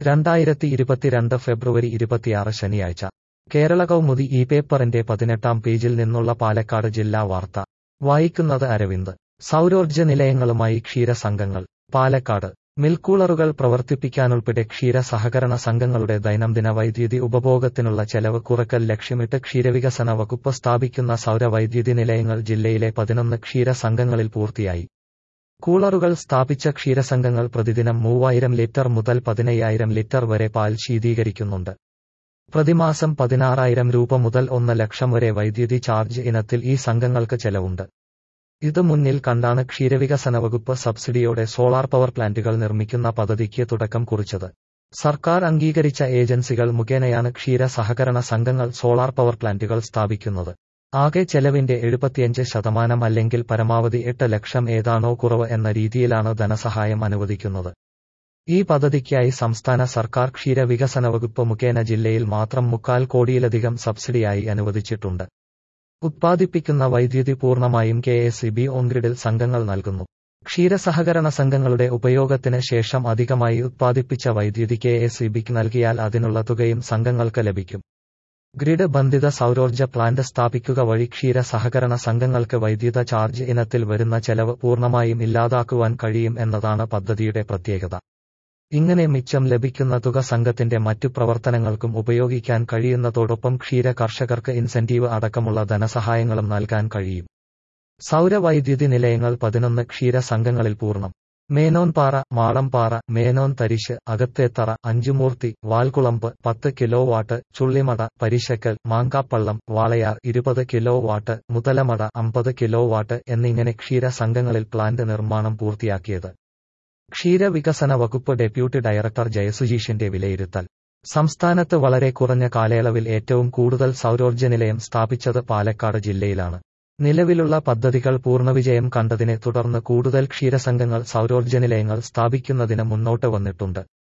രണ്ടായിരത്തി ഇരുപത്തിരണ്ട് ഫെബ്രുവരി ഇരുപത്തിയാറ് ശനിയാഴ്ച കേരള കൗമുദി ഈ പേപ്പറിന്റെ പതിനെട്ടാം പേജിൽ നിന്നുള്ള പാലക്കാട് ജില്ലാ വാർത്ത വായിക്കുന്നത് അരവിന്ദ് സൗരോർജ്ജ നിലയങ്ങളുമായി ക്ഷീരസംഘങ്ങൾ പാലക്കാട് മിൽക്കൂളറുകൾ പ്രവർത്തിപ്പിക്കാനുൾപ്പെടെ ക്ഷീര സഹകരണ സംഘങ്ങളുടെ ദൈനംദിന വൈദ്യുതി ഉപഭോഗത്തിനുള്ള ചെലവ് കുറക്കൽ ലക്ഷ്യമിട്ട് ക്ഷീരവികസന വകുപ്പ് സ്ഥാപിക്കുന്ന സൗരവൈദ്യുതി നിലയങ്ങൾ ജില്ലയിലെ പതിനൊന്ന് ക്ഷീര സംഘങ്ങളിൽ പൂർത്തിയായി കൂളറുകൾ സ്ഥാപിച്ച ക്ഷീരസംഘങ്ങൾ പ്രതിദിനം മൂവായിരം ലിറ്റർ മുതൽ പതിനയ്യായിരം ലിറ്റർ വരെ പാൽ ശീതീകരിക്കുന്നുണ്ട് പ്രതിമാസം പതിനാറായിരം രൂപ മുതൽ ഒന്ന് ലക്ഷം വരെ വൈദ്യുതി ചാർജ് ഇനത്തിൽ ഈ സംഘങ്ങൾക്ക് ചെലവുണ്ട് ഇത് മുന്നിൽ കണ്ടാണ് ക്ഷീരവികസന വകുപ്പ് സബ്സിഡിയോടെ സോളാർ പവർ പ്ലാന്റുകൾ നിർമ്മിക്കുന്ന പദ്ധതിക്ക് തുടക്കം കുറിച്ചത് സർക്കാർ അംഗീകരിച്ച ഏജൻസികൾ മുഖേനയാണ് ക്ഷീര സഹകരണ സംഘങ്ങൾ സോളാർ പവർ പ്ലാന്റുകൾ സ്ഥാപിക്കുന്നത് ആകെ ചെലവിന്റെ എഴുപത്തിയഞ്ച് ശതമാനം അല്ലെങ്കിൽ പരമാവധി എട്ട് ലക്ഷം ഏതാണോ കുറവ് എന്ന രീതിയിലാണ് ധനസഹായം അനുവദിക്കുന്നത് ഈ പദ്ധതിക്കായി സംസ്ഥാന സർക്കാർ ക്ഷീര വികസന വകുപ്പ് മുഖേന ജില്ലയിൽ മാത്രം മുക്കാൽ കോടിയിലധികം സബ്സിഡിയായി അനുവദിച്ചിട്ടുണ്ട് ഉത്പാദിപ്പിക്കുന്ന വൈദ്യുതി പൂർണ്ണമായും കെ എസ് ഇ ബി ഓൺഗ്രിഡിൽ സംഘങ്ങൾ നൽകുന്നു ക്ഷീരസഹകരണ സംഘങ്ങളുടെ ഉപയോഗത്തിന് ശേഷം അധികമായി ഉത്പാദിപ്പിച്ച വൈദ്യുതി കെ എസ് ഇ ബിക്ക് നൽകിയാൽ അതിനുള്ള തുകയും സംഘങ്ങൾക്ക് ലഭിക്കും ഗ്രിഡ് ബന്ധിത സൗരോർജ്ജ പ്ലാന്റ് സ്ഥാപിക്കുക വഴി ക്ഷീര സഹകരണ സംഘങ്ങൾക്ക് വൈദ്യുത ചാർജ് ഇനത്തിൽ വരുന്ന ചെലവ് പൂർണ്ണമായും ഇല്ലാതാക്കുവാൻ കഴിയും എന്നതാണ് പദ്ധതിയുടെ പ്രത്യേകത ഇങ്ങനെ മിച്ചം ലഭിക്കുന്ന തുക സംഘത്തിന്റെ മറ്റു പ്രവർത്തനങ്ങൾക്കും ഉപയോഗിക്കാൻ കഴിയുന്നതോടൊപ്പം ക്ഷീര കർഷകർക്ക് ഇൻസെന്റീവ് അടക്കമുള്ള ധനസഹായങ്ങളും നൽകാൻ കഴിയും സൗരവൈദ്യുതി നിലയങ്ങൾ പതിനൊന്ന് ക്ഷീര സംഘങ്ങളിൽ പൂർണ്ണം മേനോൻപാറ മാളംപാറ മേനോൻ തരിശ് അകത്തേത്തറ അഞ്ചുമൂർത്തി വാൽക്കുളമ്പ് പത്ത് കിലോ വാട്ട് ചുള്ളിമട പരിശക്കൽ മാങ്കാപ്പള്ളം വാളയാർ ഇരുപത് കിലോ വാട്ട് മുതലമട അമ്പത് കിലോ വാട്ട് എന്നിങ്ങനെ ക്ഷീര സംഘങ്ങളിൽ പ്ലാന്റ് നിർമ്മാണം പൂർത്തിയാക്കിയത് ക്ഷീരവികസന വകുപ്പ് ഡെപ്യൂട്ടി ഡയറക്ടർ ജയസുജീഷിന്റെ വിലയിരുത്തൽ സംസ്ഥാനത്ത് വളരെ കുറഞ്ഞ കാലയളവിൽ ഏറ്റവും കൂടുതൽ സൗരോർജ്ജ നിലയം സ്ഥാപിച്ചത് പാലക്കാട് ജില്ലയിലാണ് നിലവിലുള്ള പദ്ധതികൾ പൂർണ്ണവിജയം കണ്ടതിനെ തുടർന്ന് കൂടുതൽ ക്ഷീരസംഘങ്ങൾ സൗരോർജ്ജ നിലയങ്ങൾ സ്ഥാപിക്കുന്നതിന് മുന്നോട്ട് വന്നിട്ടുണ്ട്